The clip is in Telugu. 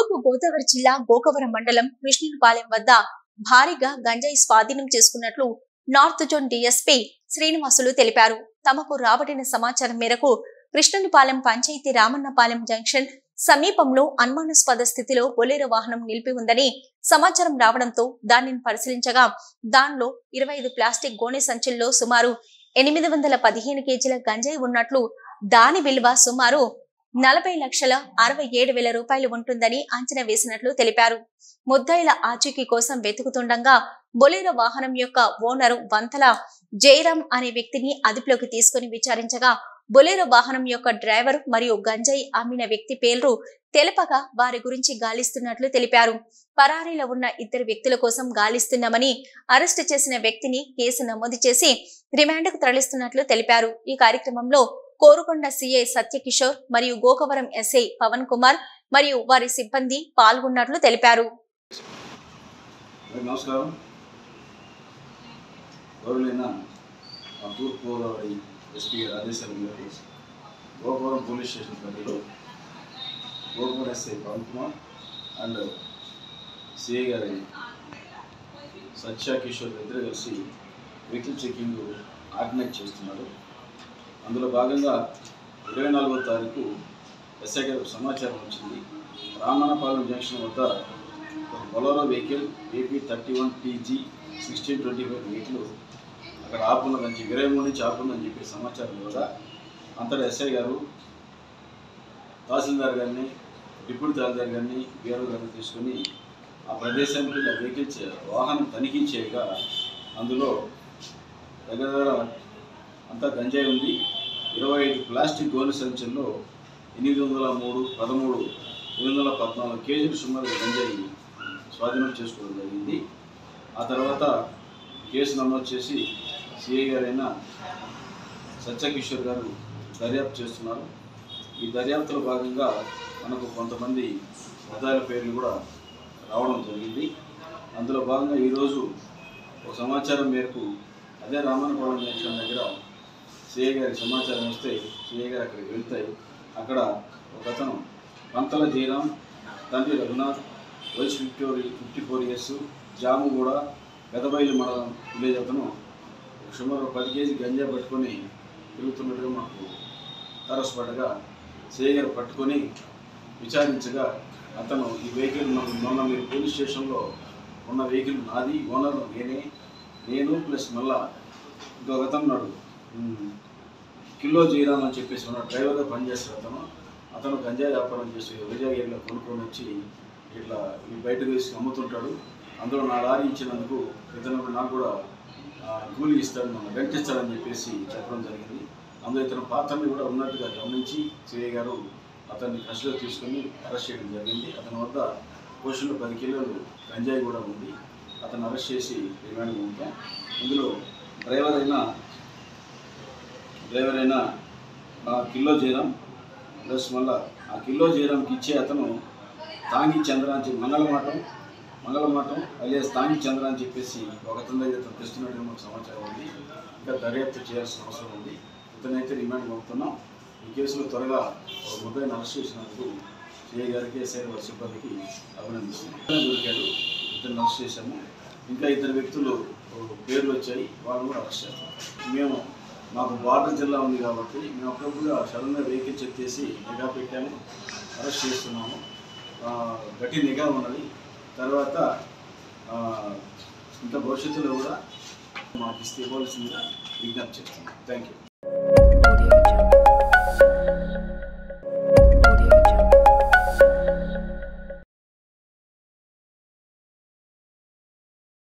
తూర్పు గోదావరి జిల్లా గోకవరం మండలం కృష్ణులపాలెం వద్ద భారీగా గంజాయి స్వాధీనం చేసుకున్నట్లు నార్త్ జోన్ డీఎస్పీ శ్రీనివాసులు తెలిపారు తమకు రాబడిన సమాచారం మేరకు కృష్ణునిపాలెం పంచాయతీ రామన్నపాలెం జంక్షన్ సమీపంలో అనుమానాస్పద స్థితిలో బొలేరో వాహనం నిలిపి ఉందని సమాచారం రావడంతో దానిని పరిశీలించగా దానిలో ఇరవై ఐదు ప్లాస్టిక్ గోనె సంచుల్లో సుమారు ఎనిమిది వందల పదిహేను కేజీల గంజాయి ఉన్నట్లు దాని విలువ సుమారు నలభై లక్షల అరవై ఏడు వేల రూపాయలు ఉంటుందని అంచనా వేసినట్లు తెలిపారు ముద్దాయిల ఆచూకీ కోసం వెతుకుతుండగా బొలేరో వాహనం యొక్క ఓనరు వంతల జయరాం అనే వ్యక్తిని అదుపులోకి తీసుకుని విచారించగా బొలేరో వాహనం యొక్క డ్రైవర్ మరియు గంజాయి అమ్మిన వ్యక్తి పేర్లు తెలపగా వారి గురించి గాలిస్తున్నట్లు తెలిపారు పరారీలో ఉన్న ఇద్దరు వ్యక్తుల కోసం గాలిస్తున్నామని అరెస్టు చేసిన వ్యక్తిని కేసు నమోదు చేసి రిమాండ్కు తరలిస్తున్నట్లు తెలిపారు ఈ కార్యక్రమంలో కోరుకొండ సిఐ సత్యకిషోర్ మరియు గోకవరం ఎస్ఐ పవన్ కుమార్ మరియు వారి సిబ్బంది పాల్గొన్నట్లు తెలిపారు అందరికీ నమస్కారం గౌరవులైన మా తూర్పు గోదావరి ఎస్పీ గారి ఆదేశాల మేరకు గోపురం పోలీస్ స్టేషన్ పరిధిలో గోపురం SI Pavan Kumar and CI గారి సత్య కిషోర్ ఇద్దరు కలిసి వెహికల్ చెకింగ్ ఆర్గనైజ్ చేస్తున్నారు అందులో భాగంగా ఇరవై నాలుగో తారీఖు ఎస్ఐ గారికి సమాచారం వచ్చింది రామన్నపాలెం జంక్షన్ వద్ద ఒక Bolero vehicle AP thirty one TG sixteen twenty five vehicle అక్కడ ఆపున్నదని చెప్పి ఇరవై మూడు నుంచి ఆపుందని చెప్పి సమాచారం కూడా అంతటా ఎస్ఐ గారు తహసీల్దార్ గారిని డిప్యూటీ తహసీల్దార్ గారిని బీఆర్ఓ గారిని తీసుకొని ఆ ప్రదేశానికి ఆ వెహికల్ చే- వాహనం తనిఖీ చేయగా అందులో దగ్గర దగ్గర అంతా గంజాయి ఉంది ఇరవై ఐదు ప్లాస్టిక్ గోనె సంచుల్లో ఎనిమిది వందల మూడు పదమూడు ఎనిమిది వందల పద్నాలుగు కేజీలు సుమారు గంజాయి స్వాధీనం చేసుకోవడం జరిగింది ఆ తర్వాత కేసు నమోదు చేసి సిఐ గారైన సత్యకిషోర్ గారు దర్యాప్తు చేస్తున్నారు ఈ దర్యాప్తులో భాగంగా మనకు కొంతమంది ముద్దాయిల పేర్లు కూడా రావడం జరిగింది అందులో భాగంగా ఈరోజు ఒక సమాచారం మేరకు అదే రామన్నపాలెం జంక్షన్ దగ్గర సిఐ గారికి సమాచారం వస్తే సిఐ గారు అక్కడికి వెళ్తాయి అక్కడ ఒక అతను పంతల జయరాం తండ్రి రఘునాథ్ వయసు ఫిఫ్టీ ఫిఫ్టీ ఫోర్ ఇయర్స్ జాము కూడా పెదబైలు మండలం విలేజ్ అతను సుమారు ఒక పది కేజీ గంజా పట్టుకొని తిరుగుతున్నట్టుగా మాకు తారసపడగా సిఐ గారు పట్టుకొని విచారించగా అతను ఈ వెహికల్ మొన్న మొన్న మీరు పోలీస్ స్టేషన్లో ఉన్న వెహికల్ నాది ఓనర్ నేనే నేను ప్లస్ మళ్ళా ఇంకొక అతను ఉన్నాడు ఉమ్, కిలో జయరామ్ అని చెప్పేసి ఉన్న డ్రైవర్గా పనిచేస్తాడు అతను అతను గంజాయి వ్యాపారం చేసి వైజాగ్ ఏరియాలో కొనుక్కొని వచ్చి ఇట్లా ఈ బయటకు వేసి అమ్ముతుంటాడు అందులో నా లారీ ఇచ్చినందుకు ఇతను నాకు కూడా ఆ, కూలీ ఇస్తాడు నన్ను వెంటిస్తాడని చెప్పేసి చెప్పడం జరిగింది అందులో ఇతను పాత్రని కూడా ఉన్నట్టుగా గమనించి సిఐ గారు అతన్ని కస్టడీలో తీసుకొని అరెస్ట్ చేయడం జరిగింది అతని వద్ద పోషన్లో పది కిలోలు గంజాయి కూడా ఉంది అతను అరెస్ట్ చేసి రిమాండ్ పంపాం ఇందులో డ్రైవర్ అయిన డ్రైవర్ అయిన ఆ కిలో జయరాం ప్లస్ మళ్ళా ఆ కిలో జయరాంకి ఇచ్చే అతను తాంగి చంద్ర అని చెప్పి మంగళమాటం మంగళమాటం అలియాస్ తాంగి చంద్ర అని చెప్పేసి ఒక అతని దగ్గర ఇతను తెస్తున్నట్టుగా మాకు సమాచారం ఉంది ఇంకా దర్యాప్తు చేయాల్సిన అవసరం ఉంది ఇతనైతే రిమాండ్ పంపుతున్నాం ఈ కేసులో త్వరగా ఒక ముద్దాయిని అరెస్ట్ చేసినందుకు సిఐ గారికి ఎస్ఐ వారి సిబ్బందికి అభినందిస్తున్నాం ఇతనే దొరికాడు ఇతను అరెస్ట్ చేశాము ఇంకా ఇద్దరు వ్యక్తులు పేర్లు వచ్చాయి వాళ్ళని కూడా అరెస్ట్ చేస్తాం మేము మాకు బార్డర్ జిల్లా ఉంది కాబట్టి మేము అప్పుడప్పుడు సడన్గా వెహికల్ చెక్ చేసి నిఘా పెట్టాము అరెస్ట్ చేస్తున్నాము ఆ, గట్టి నిఘా ఉన్నది తర్వాత ఆ, ఇంకా భవిష్యత్తులో కూడా మాకు ఇస్తే ఇవ్వాల్సిందిగా విజ్ఞప్తి చేస్తున్నాం థ్యాంక్ యూ